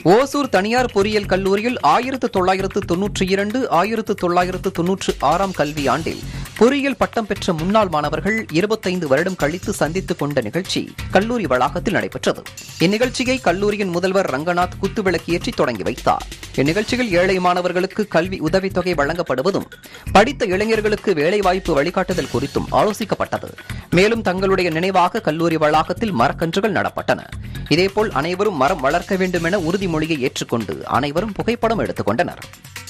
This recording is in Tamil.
ஓசூர் தனியார் பொறியியல் கல்லூரியில் ஆயிரத்து தொள்ளாயிரத்து தொன்னூற்றி இரண்டு ஆயிரத்து தொள்ளாயிரத்து தொன்னூற்று ஆறாம் கல்வியாண்டில் பொறியியல் பட்டம் பெற்ற முன்னாள் மாணவர்கள் இருபத்தைந்து வருடம் கழித்து சந்தித்துக் கொண்ட நிகழ்ச்சி கல்லூரி வளாகத்தில் நடைபெற்றது இந்நிகழ்ச்சியை கல்லூரியின் முதல்வர் ரங்கநாத் குத்துவிளக்கேற்றி தொடங்கி வைத்தார் இந்நிகழ்ச்சியில் ஏழை மாணவர்களுக்கு கல்வி உதவித்தொகை வழங்கப்படுவதும் படித்த இளைஞர்களுக்கு வேலைவாய்ப்பு வழிகாட்டுதல் குறித்தும் ஆலோசிக்கப்பட்டது மேலும் தங்களுடைய நினைவாக கல்லூரி வளாகத்தில் மரக்கன்றுகள் நடப்பட்டன இதேபோல் அனைவரும் மரம் வளர்க்க வேண்டும் என உறுதிமொழியை ஏற்றுக்கொண்டு அனைவரும் புகைப்படம் எடுத்துக் கொண்டனர்